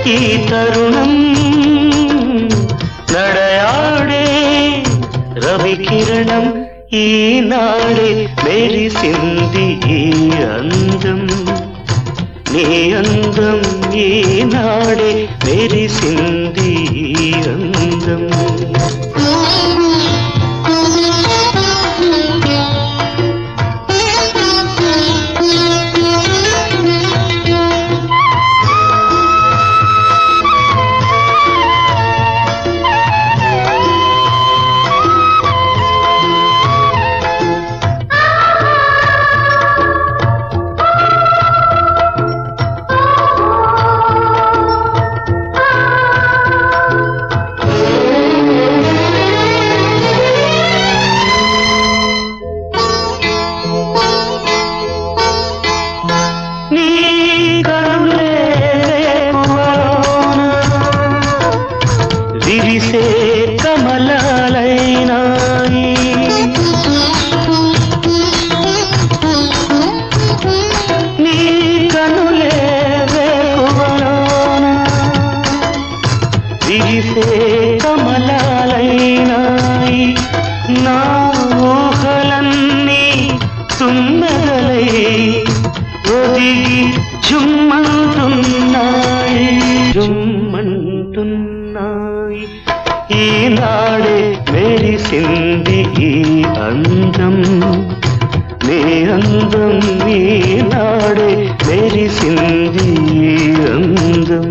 ఈ తరుణం నడయాడే రవి కిరణం ఈనాడే మెరిసింది ఈ అందం నీ అందం ఈనాడే మెరిసింది ఈ అందం నీ కరుణే రేపువలోన విరిసే కమలాలైనాయి నీ కనులే రేపువలోన విరిసే కమలాలైనాయి నా ఊహలన్నీ తుమ్మెదలై ఒదిగి జుమ్మంటున్నాయి జుమ్మంటున్నాయి ఈనాడే మెరిసింది ఈ అందం నీ అందం ఈనాడే మెరిసింది ఈ అందం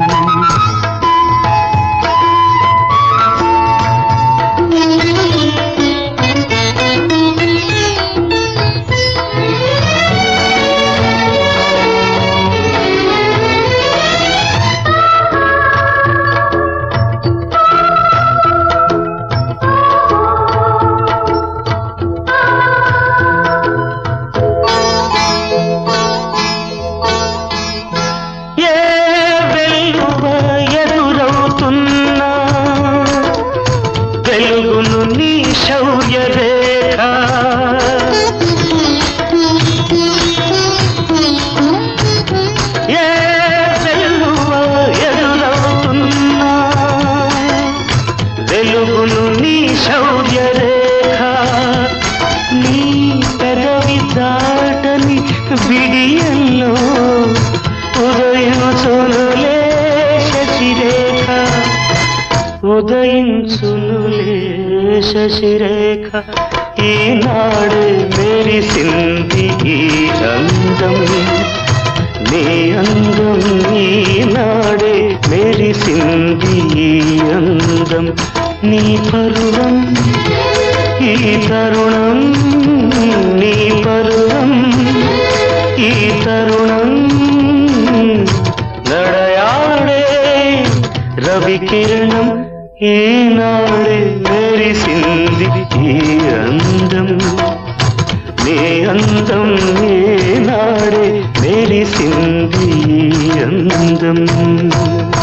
ఏ వెలువ ఎదురవుతున్నా వెలుగును నీ శౌర్య రేఖ ఏ వెలువ ఎదురవుతున్నా వెలుగును నీ శౌర్య రేఖ నీ పెదవి దాటని బిడియల్లో ఉదయించునులే శశిరేఖ ఉదయించునులే శశిరేఖ ఈనాడు మెరిసింది ఈ అందం నీ అందం ఈనాడే మెరిసింది ఈ అందం నీ పరువం ఈ తరుణం నీ పరువం ఈ తరుణం నడయాడే రవి కిరణం ఈనాడే మెరిసింది ఈ అందం నీ అందం ఈనాడే మెరిసింది ఈ అందం